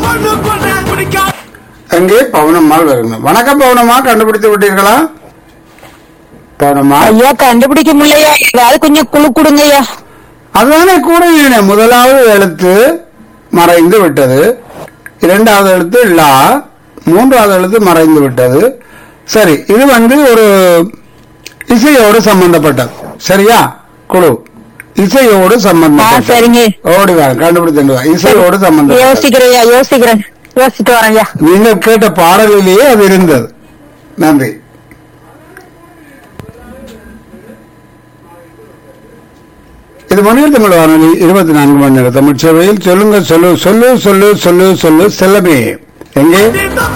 அங்கே பவுனம்மாள் வருங்க வணக்கம் பவுனம்மா கண்டுபிடித்து விட்டீர்களா பவுனம்மா ஐயா கண்டுபிடிக்க முடியலையா ஏதாவது கொஞ்சம் குழு கொடுங்க ஐயா அதுதானே கூட இல்லைனே. முதலாவது எழுத்து மறைந்து விட்டது இரண்டாவது எழுத்து லா மூன்றாவது எழுத்து மறைந்து விட்டது சரி இது வந்து ஒரு இசையோடு சம்பந்தப்பட்டது சரியா குழு இசையோடு ஆ, சம்பந்தப்பட்டது சரிங்க ஓடி வா கண்டுபிடித்து வா இசையோடு சம்பந்தப்பட்டது யோசிக்கிறேன் ஐயா யோசிக்கிறேன் யோசிச்சுட்டு வரேன் ஐயா நீங்கள் கேட்ட பாடலிலேயே அது இருந்தது நன்றி இது மணியர் தமிழ் வானொலி இருபத்தி நான்கு மணி நேர தமிழ் சேவையில் சொல்லுங்க சொல்லு சொல்லு சொல்லு சொல்லு சொல்லு செல்லமே எங்கே